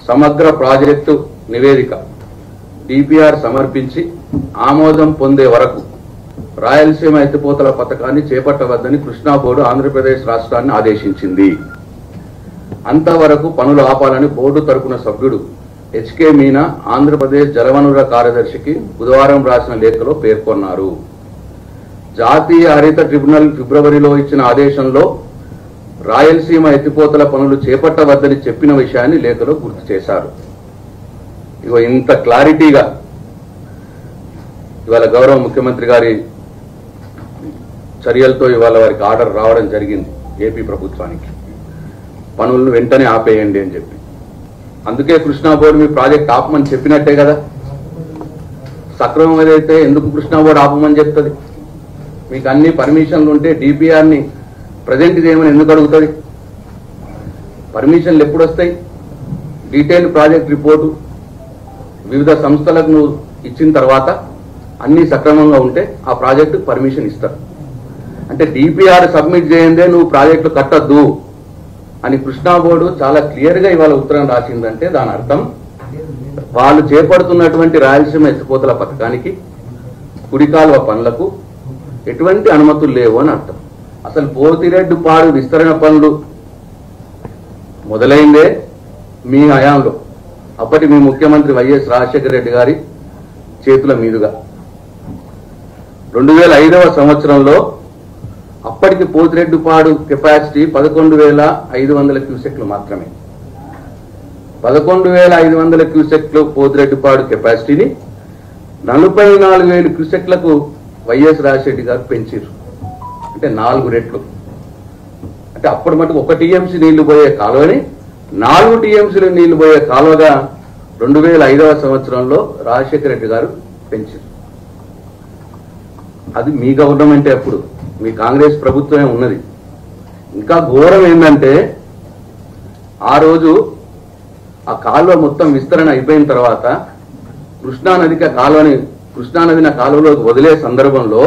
సమగ్ర ప్రాజెక్టు నివేదిక డిపిఆర్ సమర్పించి ఆమోదం పొందే వరకు రాయలసీమ ఎత్తిపోతల పథకాన్ని చేపట్టవద్దని కృష్ణా బోర్డు ఆంధ్రప్రదేశ్ రాష్ట్రాన్ని ఆదేశించింది అంతవరకు పనులు ఆపాలని బోర్డు తరపున సభ్యుడు హెచ్కే మీనా ఆంధ్రప్రదేశ్ జలవనరుల కార్యదర్శికి బుధవారం రాసిన లేఖలో పేర్కొన్నారు జాతీయ హరిత ట్రిబ్యునల్ ఫిబ్రవరిలో ఇచ్చిన ఆదేశంలో రాయలసీమ ఎత్తిపోతల పనులు చేపట్టవద్దని చెప్పిన విషయాన్ని లేఖలో గుర్తు చేశారు ఇగో ఇంత క్లారిటీగా ఇవాళ గౌరవ ముఖ్యమంత్రి గారి చర్యలతో ఇవాళ వారికి ఆర్డర్ రావడం జరిగింది ఏపీ ప్రభుత్వానికి పనులను వెంటనే ఆపేయండి అని చెప్పి అందుకే కృష్ణా బోర్డు మీ ప్రాజెక్ట్ ఆపమని చెప్పినట్టే కదా సక్రమం ఏదైతే ఎందుకు కృష్ణా బోర్డు ఆపమని చెప్తుంది మీకు అన్ని పర్మిషన్లు ఉంటే డిపిఆర్ని ప్రజెంట్ చేయమని ఎందుకు అడుగుతుంది పర్మిషన్లు ఎప్పుడు వస్తాయి డీటెయిల్ ప్రాజెక్ట్ రిపోర్టు వివిధ సంస్థలకు నువ్వు ఇచ్చిన తర్వాత అన్ని సక్రమంగా ఉంటే ఆ ప్రాజెక్టు పర్మిషన్ ఇస్తారు అంటే డిపిఆర్ సబ్మిట్ చేయందే నువ్వు ప్రాజెక్టులు కట్టద్దు అని కృష్ణా బోర్డు చాలా క్లియర్ గా ఇవాళ ఉత్తరం రాసిందంటే దాని అర్థం వాళ్ళు చేపడుతున్నటువంటి రాయలసీమ ఎత్తిపోతల పథకానికి కుడికాలువ పనులకు ఎటువంటి అనుమతులు లేవు అని అర్థం అసలు పోతిరెడ్డి పాడు విస్తరణ పనులు మొదలైందే మీ హయాంలో అప్పటి మీ ముఖ్యమంత్రి వైఎస్ రాజశేఖర రెడ్డి గారి చేతుల మీదుగా రెండు వేల ఐదవ సంవత్సరంలో అప్పటికి పోతిరెడ్డిపాడు కెపాసిటీ పదకొండు వేల ఐదు వందల క్యూసెక్లు మాత్రమే పదకొండు వేల ఐదు వందల క్యూసెక్లు పోతిరెడ్డిపాడు కెపాసిటీని నలభై నాలుగు వేల క్యూసెక్లకు వైఎస్ రాజశేఖర్ గారు పెంచారు అంటే నాలుగు రెట్లు అంటే అప్పుడు మటుకు ఒక టీఎంసీ నీళ్లు పోయే కాలువని నాలుగు టీఎంసీలు నీళ్లు పోయే కాలువగా రెండు వేల ఐదవ సంవత్సరంలో రాజశేఖర రెడ్డి గారు పెంచారు అది మీ గవర్నమెంటే అప్పుడు మీ కాంగ్రెస్ ప్రభుత్వమే ఉన్నది ఇంకా ఘోరం ఏంటంటే ఆ రోజు ఆ కాలువ మొత్తం విస్తరణ అయిపోయిన తర్వాత కృష్ణానదికి ఆ కాలువని కృష్ణానదిని ఆ కాలువలోకి వదిలే సందర్భంలో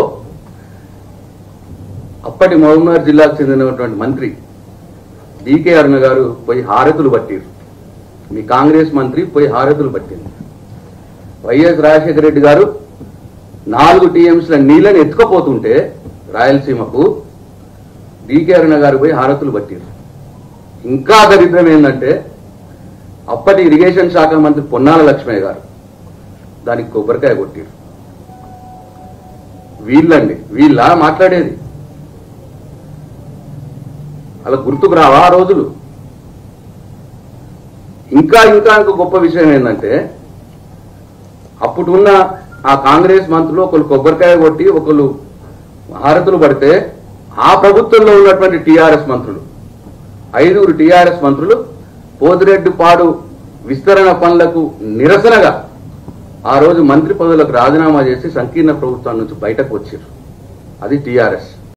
అప్పటి మహబూబ్నగర్ జిల్లాకు చెందినటువంటి మంత్రి డికే అరుణ గారు పోయి హారతులు పట్టారు మీ కాంగ్రెస్ మంత్రి పోయి హారతులు పట్టింది వైఎస్ రాజశేఖర రెడ్డి గారు నాలుగు టీఎంసీల నీళ్ళని ఎత్తుకపోతుంటే రాయలసీమకు డికే అరుణ గారు పోయి హారతులు పట్టారు ఇంకా దరిద్రం ఏంటంటే అప్పటి ఇరిగేషన్ శాఖ మంత్రి పొన్నాల లక్ష్మయ్య గారు దానికి కొబ్బరికాయ కొట్టారు వీళ్ళండి వీళ్ళ మాట్లాడేది అలా గుర్తుకు రావా ఆ రోజులు ఇంకా ఇంకా ఇంకో గొప్ప విషయం ఏంటంటే అప్పుడు ఉన్న ఆ కాంగ్రెస్ మంత్రులు ఒకరు కొబ్బరికాయ కొట్టి ఒకరు హారతులు పడితే ఆ ప్రభుత్వంలో ఉన్నటువంటి టిఆర్ఎస్ మంత్రులు ఐదుగురు టిఆర్ఎస్ మంత్రులు పోతిరెడ్డి పాడు విస్తరణ పనులకు నిరసనగా ఆ రోజు మంత్రి పదవులకు రాజీనామా చేసి సంకీర్ణ ప్రభుత్వం నుంచి బయటకు వచ్చారు అది టిఆర్ఎస్